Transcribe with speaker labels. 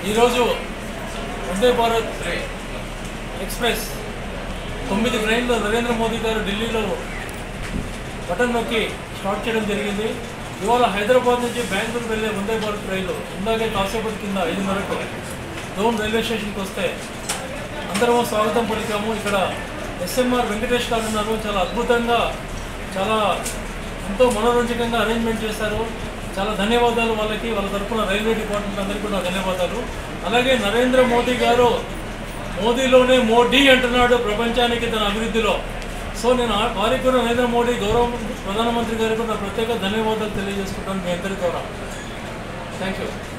Speaker 1: ఈరోజు వందే భారత్ ఎక్స్ప్రెస్ తొమ్మిది ట్రైన్లు నరేంద్ర మోదీ గారు ఢిల్లీలో బటన్ నొక్కి స్టార్ట్ చేయడం జరిగింది ఇవాళ హైదరాబాద్ నుంచి బెంగళూరు వెళ్ళే వందే భారత్ రైలు ఇందాకే కాసేపటి కింద ఐదున్నరకు డోన్ రైల్వే స్టేషన్కి వస్తే అందరము స్వాగతం పలికాము ఇక్కడ ఎస్ఎంఆర్ వెంకటేష్ గారు ఉన్నారు చాలా అద్భుతంగా చాలా ఎంతో మనోరంజకంగా అరేంజ్మెంట్ చేశారు చాలా ధన్యవాదాలు వాళ్ళకి వాళ్ళ తరపున రైల్వే డిపార్ట్మెంట్ అందరికీ కూడా ధన్యవాదాలు అలాగే నరేంద్ర మోదీ గారు మోదీలోనే మోడీ అంటున్నాడు ప్రపంచానికి తన అభివృద్ధిలో సో నేను ఆ- వారికి కూడా నరేంద్ర మోడీ గౌరవ ప్రధానమంత్రి గారికి కూడా నా ప్రత్యేక ధన్యవాదాలు తెలియజేసుకుంటాను మీ అందరి ద్వారా థ్యాంక్ యూ